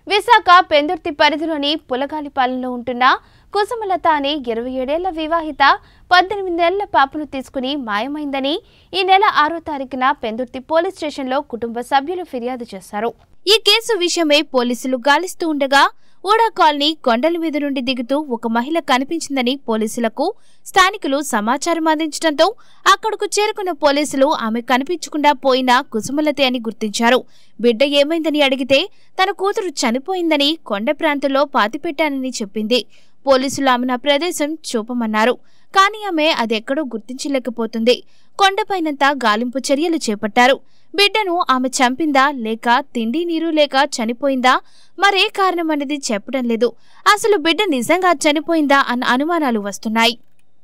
విశాఖ పెందుర్తి పరిధిలోని పులగాలిపాలెంలో ఉంటున్న కుసుమలత అనే ఇరవై ఏడేళ్ల వివాహిత పద్దెనిమిదేళ్ల పాపను తీసుకుని మాయమైందని ఈ నెల ఆరో తారీఖున పెందుర్తి పోలీస్ స్టేషన్లో కుటుంబ సభ్యులు ఫిర్యాదు చేశారు ఈ కేసు విషయమై పోలీసులు గాలిస్తూ ఉండగా ఓడా కాలనీ కొండల మీద నుండి దిగుతూ ఒక మహిళ కనిపించిందని పోలీసులకు స్థానికులు సమాచారం అందించడంతో అక్కడకు చేరుకున్న పోలీసులు ఆమె కనిపించకుండా పోయిన కుసుమలతే అని గుర్తించారు బిడ్డ ఏమైందని అడిగితే తన కూతురు చనిపోయిందని కొండ ప్రాంతంలో పాతిపెట్టానని చెప్పింది పోలీసులు ఆమె నా ప్రదేశం చూపమన్నారు కానీ ఆమె అదెక్కడో గుర్తించలేకపోతుంది కొండపైనంతా గాలింపు చర్యలు చేపట్టారు బిడ్డను ఆమె చంపిందా లేక తిండి నీరు లేక చనిపోయిందా మరే కారణం అనేది చెప్పడం లేదు అసలు బిడ్డ నిజంగా చనిపోయిందా అన్న అనుమానాలు వస్తున్నాయి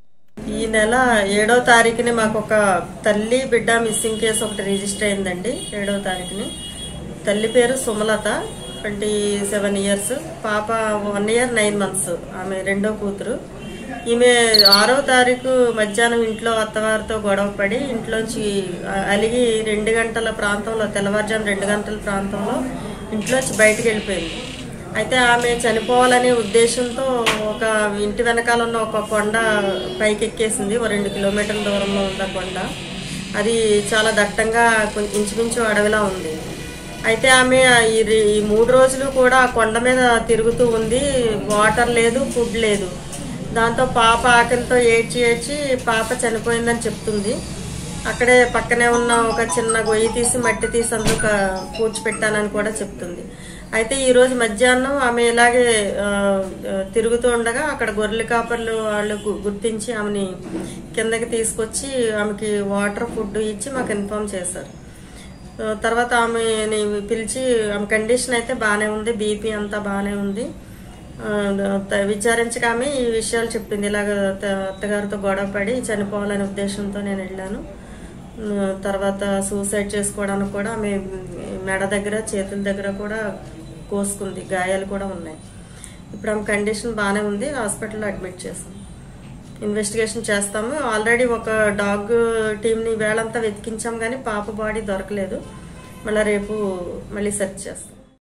ఈ నెల ఏడో తారీఖుని మాకు ఒక తల్లి బిడ్డ మిస్సింగ్ కేసు ఒకటి రిజిస్టర్ అయిందండి ఏడో తారీఖుని తల్లి పేరు సుమలత ట్వంటీ సెవెన్ ఇయర్స్ పాప వన్ ఇయర్ నైన్ మంత్స్ ఆమె రెండో కూతురు ఈమె ఆరో తారీఖు మధ్యాహ్నం ఇంట్లో అత్తవారితో గొడవ పడి ఇంట్లోంచి అ- అలిగి రెండు గంటల ప్రాంతంలో తెల్లవారుజాము రెండు గంటల ప్రాంతంలో ఇంట్లోంచి బయటికి వెళ్ళిపోయింది అయితే ఆమె చనిపోవాలనే ఉద్దేశంతో ఒక ఇంటి వెనకాల ఉన్న ఒక కొండ పైకి ఎక్కేసింది ఓ రెండు కిలోమీటర్ల దూరంలో ఉన్న కొండ అది చాలా దట్టంగా కొంచెం ఇంచుమించు అడవిలా ఉంది అయితే ఆమె ఈ రి- ఈ మూడు రోజులు కూడా ఆ కొండ మీద తిరుగుతూ ఉంది వాటర్ లేదు ఫుడ్ లేదు దాంతో పాప ఆకలితో ఏడ్చి ఏడ్చి పాప చనిపోయిందని చెప్తుంది అక్కడే పక్కనే ఉన్న ఒక చిన్న గొయ్యి తీసి మట్టి తీసి అందుకు పూడ్చిపెట్టానని కూడా చెప్తుంది అయితే ఈ రోజు మధ్యాహ్నం ఆమె ఇలాగే ఆ, ఆ, తిరుగుతూ ఉండగా అక్కడ గొర్రెల కాపర్లు వాళ్ళు గు- గుర్తించి ఆమెని కిందకి తీసుకొచ్చి ఆమెకి వాటర్ ఫుడ్ ఇచ్చి మాకు ఇన్ఫామ్ చేశారు ఆ, తర్వాత ఆమెని పిలిచి ఆమె కండిషన్ అయితే బాగానే ఉంది బీపీ అంతా బాగానే ఉంది ఆ, త- విచారించగా ఆమె ఈ విషయాలు చెప్పింది ఇలాగ త- అత్తగారితో గొడవ పడి చనిపోవాలనే ఉద్దేశంతో నేను వెళ్ళాను ఆ, తర్వాత సూసైడ్ చేసుకోవడానికి కూడా ఆమె మెడ దగ్గర చేతుల దగ్గర కూడా కోసుకుంది గాయాలు కూడా ఉన్నాయి ఇప్పుడు ఆమె కండిషన్ బాగానే ఉంది హాస్పిటల్లో అడ్మిట్ చేసాం ఇన్వెస్టిగేషన్ చేస్తాము ఆల్రెడీ ఒక డాగ్ టీంని వేళంతా వెతికించాం కానీ పాప బాడీ దొరకలేదు మళ్ళీ రేపు మళ్ళీ సెర్చ్ చేస్తాం